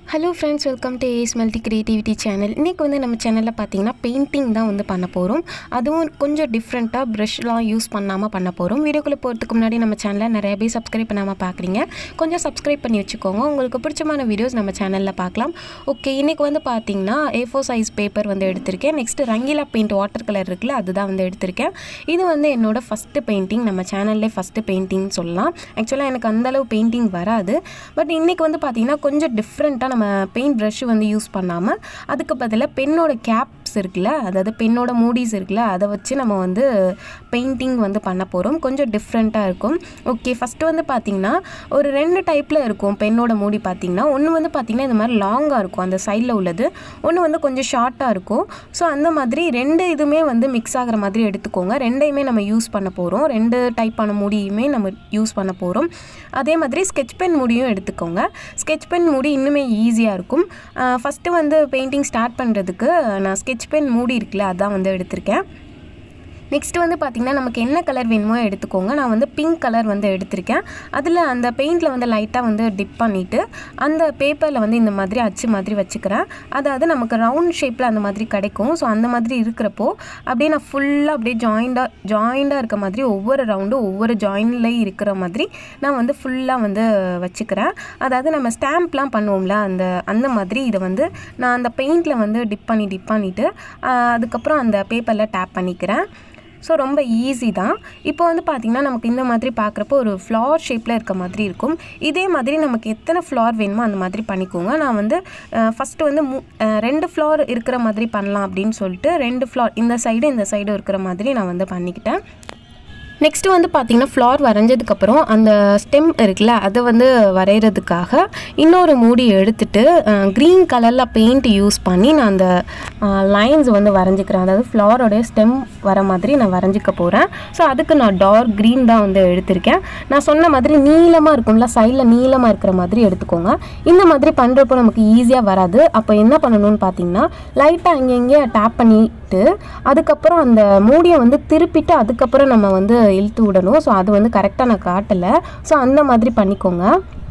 hello friends welcome to ace multi creativity channel இன்றைக்கி வந்து நம்ம சேனலில் பார்த்தீங்கன்னா பெயிண்டிங் தான் வந்து பண்ண போகிறோம் அதுவும் கொஞ்சம் டிஃப்ரெண்ட்டாக ப்ரஷ்லாம் யூஸ் பண்ணாமல் பண்ண போகிறோம் வீடியோக்குள்ளே போகிறதுக்கு முன்னாடி நம்ம சேனலை நிறைய பேர் சப்ஸ்கிரைப் பண்ணாமல் பார்க்குறீங்க கொஞ்சம் சப்ஸ்கிரைப் பண்ணி வச்சுக்கோங்க உங்களுக்கு பிடிச்சமான வீடியோஸ் நம்ம சேனலில் பார்க்கலாம் ஓகே இன்றைக்கி வந்து பார்த்தீங்கன்னா ஏ ஃபோர் சைஸ் பேப்பர் வந்து எடுத்திருக்கேன் next Rangeela paint water colour இருக்குல்ல அதுதான் வந்து எடுத்திருக்கேன் இது வந்து என்னோட ஃபஸ்ட்டு பெயிண்டிங் நம்ம சேனல்லே ஃபஸ்ட்டு பெயிண்டிங் சொல்லலாம் ஆக்சுவலாக எனக்கு அந்தளவு பெயிண்டிங் வராது பட் இன்றைக்கி வந்து பார்த்திங்கன்னா கொஞ்சம் டிஃப்ரெண்ட்டாக நம்ம பெயிண்ட் ப்ரஷ் வந்து யூஸ் பண்ணாமல் அதுக்கு பதிலாக பெண்ணோட கேப்ஸ் இருக்குல்ல அதாவது பெண்ணோட மூடிஸ் இருக்குல்ல அதை வச்சு நம்ம வந்து பெயிண்டிங் வந்து பண்ண போகிறோம் கொஞ்சம் டிஃப்ரெண்ட்டாக இருக்கும் ஓகே ஃபஸ்ட்டு வந்து பார்த்திங்கன்னா ஒரு ரெண்டு டைப்பில் இருக்கும் பெண்ணோட மூடி பார்த்திங்கன்னா ஒன்று வந்து பார்த்திங்கன்னா இந்த மாதிரி லாங்காக இருக்கும் அந்த சைடில் உள்ளது ஒன்று வந்து கொஞ்சம் ஷார்ட்டாக இருக்கும் ஸோ அந்த மாதிரி ரெண்டு இதுவுமே வந்து மிக்ஸ் ஆகிற மாதிரி எடுத்துக்கோங்க ரெண்டையுமே நம்ம யூஸ் பண்ண போகிறோம் ரெண்டு டைப்பான மூடியுமே நம்ம யூஸ் பண்ண போகிறோம் அதே மாதிரி ஸ்கெட்ச் பென் மூடியும் எடுத்துக்கோங்க ஸ்கெட்ச் பென் மூடி இன்னுமே ஈஸியாக இருக்கும் ஃபஸ்ட்டு வந்து பெயிண்டிங் ஸ்டார்ட் பண்ணுறதுக்கு நான் ஸ்கெட்ச் பென் மூடி இருக்குல்ல அதான் வந்து எடுத்திருக்கேன் நெக்ஸ்ட் வந்து பார்த்திங்கன்னா நமக்கு என்ன கலர் வேணுமோ எடுத்துக்கோங்க நான் வந்து பிங்க் கலர் வந்து எடுத்திருக்கேன் அதில் அந்த பெயிண்டில் வந்து லைட்டாக வந்து டிப் பண்ணிவிட்டு அந்த பேப்பரில் வந்து இந்த மாதிரி அச்சு மாதிரி வச்சுக்கிறேன் அதாவது நமக்கு ரவுண்ட் ஷேப்பில் அந்த மாதிரி கிடைக்கும் ஸோ அந்த மாதிரி இருக்கிறப்போ அப்படியே நான் ஃபுல்லாக அப்படியே ஜாயிண்டாக ஜாயிண்டாக இருக்க மாதிரி ஒவ்வொரு ரவுண்டும் ஒவ்வொரு ஜாயின்லேயும் இருக்கிற மாதிரி நான் வந்து ஃபுல்லாக வந்து வச்சுக்கிறேன் அதாவது நம்ம ஸ்டாம்ப்லாம் பண்ணுவோம்ல அந்த அந்த மாதிரி இதை வந்து நான் அந்த பெயிண்டில் வந்து டிப் பண்ணி டிப் பண்ணிவிட்டு அதுக்கப்புறம் அந்த பேப்பரில் டேப் பண்ணிக்கிறேன் ஸோ ரொம்ப ஈஸி தான் இப்போ வந்து பார்த்திங்கன்னா நமக்கு இந்த மாதிரி பார்க்குறப்போ ஒரு ஃப்ளார் ஷேப்பில் இருக்க மாதிரி இருக்கும் இதே மாதிரி நமக்கு எத்தனை ஃப்ளார் வேணுமோ அந்த மாதிரி பண்ணிக்கோங்க நான் வந்து ஃபஸ்ட்டு வந்து மூ ரெண்டு ஃப்ளார் இருக்கிற மாதிரி பண்ணலாம் அப்படின்னு சொல்லிட்டு ரெண்டு ஃப்ளார் இந்த சைடு இந்த சைடு இருக்கிற மாதிரி நான் வந்து பண்ணிக்கிட்டேன் நெக்ஸ்ட்டு வந்து பார்த்திங்கன்னா ஃப்ளார் வரைஞ்சதுக்கப்புறம் அந்த ஸ்டெம் இருக்குல்ல அதை வந்து வரைகிறதுக்காக இன்னொரு மூடி எடுத்துட்டு க்ரீன் கலரில் பெயிண்ட் யூஸ் பண்ணி நான் அந்த லைன்ஸ் வந்து வரைஞ்சிக்கிறேன் அதாவது ஃப்ளாரோடைய ஸ்டெம் வர மாதிரி நான் வரைஞ்சிக்க போகிறேன் ஸோ அதுக்கு நான் டார்க் க்ரீன் தான் வந்து எடுத்திருக்கேன் நான் சொன்ன மாதிரி நீளமாக இருக்கும்ல சைடில் நீளமாக இருக்கிற மாதிரி எடுத்துக்கோங்க இந்த மாதிரி பண்ணுறப்போ நமக்கு ஈஸியாக வராது அப்போ என்ன பண்ணணும்னு பார்த்தீங்கன்னா லைட்டாக இங்கே டேப் பண்ணிட்டு அதுக்கப்புறம் அந்த மூடியை வந்து திருப்பிட்டு அதுக்கப்புறம் நம்ம வந்து இழுத்து விடணும் ஸோ அது வந்து கரெக்டாக நான் காட்டலை ஸோ அந்த மாதிரி பண்ணிக்கோங்க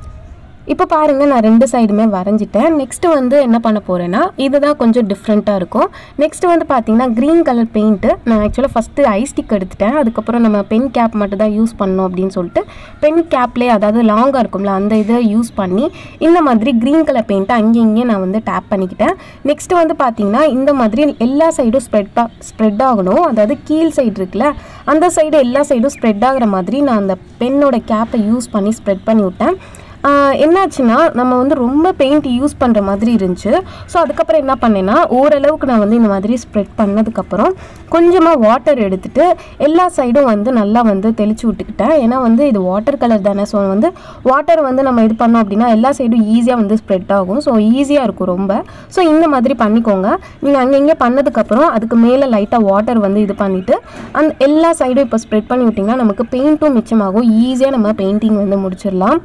இப்போ பாருங்கள் நான் ரெண்டு சைடுமே வரைஞ்சிட்டேன் நெக்ஸ்ட்டு வந்து என்ன பண்ண போகிறேன்னா இதுதான் கொஞ்சம் டிஃப்ரெண்ட்டாக இருக்கும் நெக்ஸ்ட்டு வந்து பார்த்தீங்கன்னா க்ரீன் கலர் பெயிண்ட்டு நான் ஆக்சுவலாக ஃபஸ்ட்டு ஐ ஸ்டிக் எடுத்துட்டேன் அதுக்கப்புறம் நம்ம பென் கேப் மட்டும் தான் யூஸ் பண்ணோம் அப்படின்னு சொல்லிட்டு பென் கேப்லேயே அதாவது லாங்காக இருக்கும்ல அந்த இதை யூஸ் பண்ணி இந்த மாதிரி க்ரீன் கலர் பெயிண்ட்டை அங்கேயும் இங்கேயும் நான் வந்து டேப் பண்ணிக்கிட்டேன் நெக்ஸ்ட்டு வந்து பார்த்தீங்கன்னா இந்த மாதிரி எல்லா சைடும் ஸ்ப்ரெட் ஸ்ப்ரெட் ஆகணும் அதாவது கீழ் சைடு இருக்குல்ல அந்த சைடு எல்லா சைடும் ஸ்ப்ரெட் ஆகிற மாதிரி நான் அந்த பென்னோட கேப்பை யூஸ் பண்ணி ஸ்ப்ரெட் பண்ணி விட்டேன் என்னாச்சுன்னா நம்ம வந்து ரொம்ப பெயிண்ட் யூஸ் பண்ணுற மாதிரி இருந்துச்சு ஸோ அதுக்கப்புறம் என்ன பண்ணேன்னா ஓரளவுக்கு நான் வந்து இந்த மாதிரி ஸ்ப்ரெட் பண்ணதுக்கப்புறம் கொஞ்சமாக வாட்டர் எடுத்துகிட்டு எல்லா சைடும் வந்து நல்லா வந்து தெளிச்சு விட்டுக்கிட்டேன் ஏன்னா வந்து இது வாட்டர் கலர் தானே ஸோ வந்து வாட்டர் வந்து நம்ம இது பண்ணோம் அப்படின்னா எல்லா சைடும் ஈஸியாக வந்து ஸ்ப்ரெட் ஆகும் ஸோ ஈஸியாக இருக்கும் ரொம்ப ஸோ இந்த மாதிரி பண்ணிக்கோங்க நீங்கள் அங்கங்கே பண்ணதுக்கப்புறம் அதுக்கு மேலே லைட்டாக வாட்டர் வந்து இது பண்ணிவிட்டு அந்த எல்லா சைடும் இப்போ ஸ்ப்ரெட் பண்ணி விட்டிங்கன்னா நமக்கு பெயிண்ட்டும் மிச்சமாகும் ஈஸியாக நம்ம பெயிண்டிங் வந்து முடிச்சிடலாம்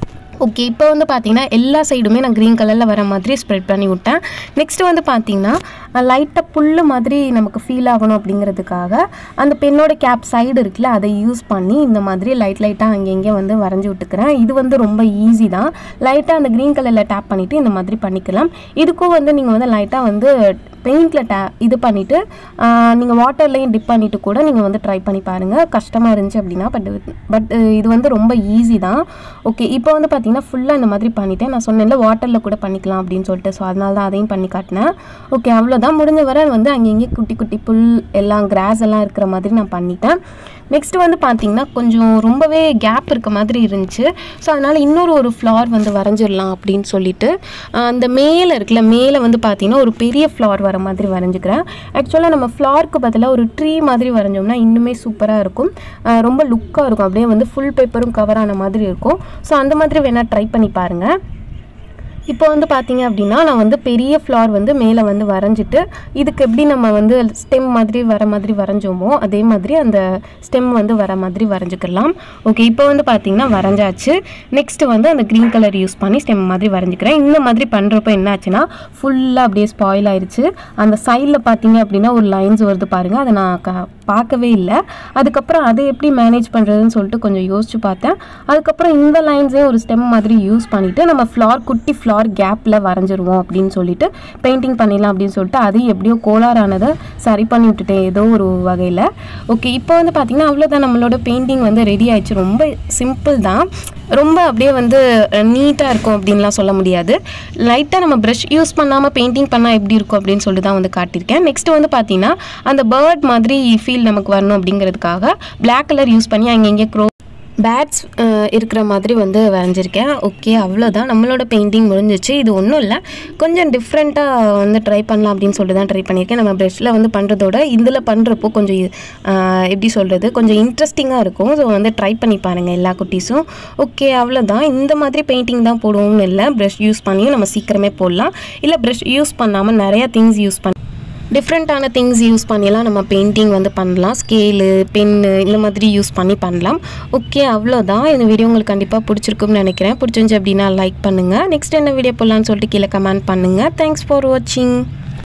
ஓகே இப்போ வந்து பார்த்தீங்கன்னா எல்லா சைடுமே நான் க்ரீன் கலரில் வர மாதிரி ஸ்ப்ரெட் பண்ணி விட்டேன் நெக்ஸ்ட்டு வந்து பார்த்தீங்கன்னா லைட்டாக புல்லு மாதிரி நமக்கு ஃபீல் ஆகணும் அப்படிங்கிறதுக்காக அந்த பெண்ணோட கேப் சைடு இருக்குல்ல அதை யூஸ் பண்ணி இந்த மாதிரி லைட் லைட்டாக அங்கங்கே வந்து வரைஞ்சி விட்டுக்கிறேன் இது வந்து ரொம்ப ஈஸி தான் லைட்டாக அந்த க்ரீன் கலரில் டேப் பண்ணிவிட்டு இந்த மாதிரி பண்ணிக்கலாம் இதுக்கும் வந்து நீங்கள் வந்து லைட்டாக வந்து பெயிண்டில் டே இது பண்ணிவிட்டு நீங்கள் வாட்டர்லேயும் டிப் பண்ணிவிட்டு கூட நீங்கள் வந்து ட்ரை பண்ணி பாருங்கள் கஷ்டமாக இருந்துச்சு அப்படின்னா பட் பட் இது வந்து ரொம்ப ஈஸி தான் ஓகே இப்போ வந்து பார்த்தீங்கன்னா ஃபுல்லாக இந்த மாதிரி பண்ணிவிட்டேன் நான் சொன்னேன்ல வாட்டரில் கூட பண்ணிக்கலாம் அப்படின்னு சொல்லிட்டு ஸோ அதனால தான் அதையும் பண்ணி காட்டினேன் ஓகே அவ்வளோதான் முடிஞ்ச வரை வந்து அங்கே இங்கே குட்டி குட்டி புல் எல்லாம் கிராஸ் எல்லாம் இருக்கிற மாதிரி நான் பண்ணிட்டேன் நெக்ஸ்ட் வந்து பார்த்தீங்கன்னா கொஞ்சம் ரொம்பவே கேப் இருக்க மாதிரி இருந்துச்சு ஸோ அதனால் இன்னொரு ஒரு ஃப்ளார் வந்து வரைஞ்சிடலாம் அப்படின்னு சொல்லிட்டு அந்த மேலே இருக்குல்ல மேலே வந்து பார்த்தீங்கன்னா ஒரு பெரிய ஃப்ளார் வர மாதிரி வரைஞ்சிக்கிறேன் ஆக்சுவலாக நம்ம ஃப்ளார்க்கு பதிலாக ஒரு ட்ரீ மாதிரி வரைஞ்சோம்னா இன்னுமே சூப்பராக இருக்கும் ரொம்ப லுக்காக இருக்கும் அப்படியே வந்து ஃபுல் பேப்பரும் கவர் ஆன மாதிரி இருக்கும் ஸோ அந்த மாதிரி வேணால் ட்ரை பண்ணி பாருங்கள் இப்போ வந்து பார்த்தீங்க அப்படின்னா நான் வந்து பெரிய ஃப்ளார் வந்து மேலே வந்து வரைஞ்சிட்டு இதுக்கு எப்படி நம்ம வந்து ஸ்டெம் மாதிரி வர மாதிரி வரைஞ்சோமோ அதே மாதிரி அந்த ஸ்டெம் வந்து வர மாதிரி வரைஞ்சிக்கலாம் ஓகே இப்போ வந்து பார்த்தீங்கன்னா வரைஞ்சாச்சு நெக்ஸ்ட்டு வந்து அந்த க்ரீன் கலர் யூஸ் பண்ணி ஸ்டெம் மாதிரி வரைஞ்சிக்கிறேன் இந்த மாதிரி பண்ணுறப்ப என்ன ஆச்சுன்னா ஃபுல்லாக அப்படியே ஸ்பாயில் ஆயிடுச்சு அந்த சைடில் பார்த்தீங்க அப்படின்னா ஒரு லைன்ஸ் வருது பாருங்கள் அதை நான் க பார்க்கவே இல்லை அதுக்கப்புறம் அதை எப்படி மேனேஜ் பண்ணுறதுன்னு சொல்லிட்டு கொஞ்சம் யோசிச்சு பார்த்தேன் அதுக்கப்புறம் இந்த லைன்ஸே ஒரு ஸ்டெம் மாதிரி யூஸ் பண்ணிவிட்டு நம்ம ஃப்ளார் குட்டி ஃப்ளார் பார் கேப்பில் வரைஞ்சிருவோம் அப்படின்னு சொல்லிட்டு பெயிண்டிங் பண்ணிடலாம் அப்படின்னு சொல்லிட்டு அது எப்படியோ கோளாறானதை சரி பண்ணி விட்டுட்டேன் ஏதோ ஒரு வகையில் ஓகே இப்போ வந்து பார்த்திங்கன்னா அவ்வளோதான் நம்மளோட பெயிண்டிங் வந்து ரெடி ஆயிடுச்சு ரொம்ப சிம்பிள் தான் ரொம்ப அப்படியே வந்து நீட்டாக இருக்கும் அப்படின்லாம் சொல்ல முடியாது லைட்டாக நம்ம ப்ரஷ் யூஸ் பண்ணாமல் பெயிண்டிங் பண்ணால் எப்படி இருக்கும் அப்படின்னு சொல்லிட்டு தான் வந்து காட்டியிருக்கேன் நெக்ஸ்ட் வந்து பார்த்தீங்கன்னா அந்த பேர்ட் மாதிரி ஃபீல் நமக்கு வரணும் அப்படிங்கிறதுக்காக Black கலர் யூஸ் பண்ணி அங்கங்கே க்ரோ பேட்ஸ் இருக்கிற மாதிரி வந்து வரைஞ்சிருக்கேன் ஓகே அவ்வளோதான் நம்மளோட பெயிண்டிங் முடிஞ்சிச்சு இது ஒன்றும் இல்லை கொஞ்சம் டிஃப்ரெண்ட்டாக வந்து ட்ரை பண்ணலாம் அப்படின்னு சொல்லிட்டு தான் ட்ரை பண்ணியிருக்கேன் நம்ம ப்ரெஷ்ஷில் வந்து பண்ணுறதோட இதில் பண்ணுறப்போ கொஞ்சம் அஹ், எப்படி சொல்கிறது கொஞ்சம் இன்ட்ரெஸ்டிங்காக இருக்கும் ஸோ வந்து ட்ரை பண்ணி பாருங்கள் எல்லா குட்டீஸும் ஓகே அவ்வளோதான் இந்த மாதிரி பெயிண்டிங் தான் போடுவோம்னு இல்லை ப்ரஷ் யூஸ் பண்ணியும் நம்ம சீக்கிரமே போடலாம் இல்லை ப்ரஷ் யூஸ் பண்ணாமல் நிறையா திங்ஸ் யூஸ் பண்ணி டிஃப்ரெண்ட்டான திங்ஸ் யூஸ் பண்ணிலாம் நம்ம பெயிண்டிங் வந்து பண்ணலாம் ஸ்கேலு பென்னு இந்த மாதிரி யூஸ் பண்ணி பண்ணலாம் ஓகே அவ்வளோதான் இந்த வீடியோ உங்களுக்கு கண்டிப்பாக பிடிச்சிருக்கும்னு நினைக்கிறேன் பிடிச்சிருந்துச்சு அப்படின்னா லைக் பண்ணுங்கள் நெக்ஸ்ட் என்ன வீடியோ போடலான்னு சொல்லிட்டு கீழே கமெண்ட் பண்ணுங்கள் தேங்க்ஸ் ஃபார் வாட்சிங்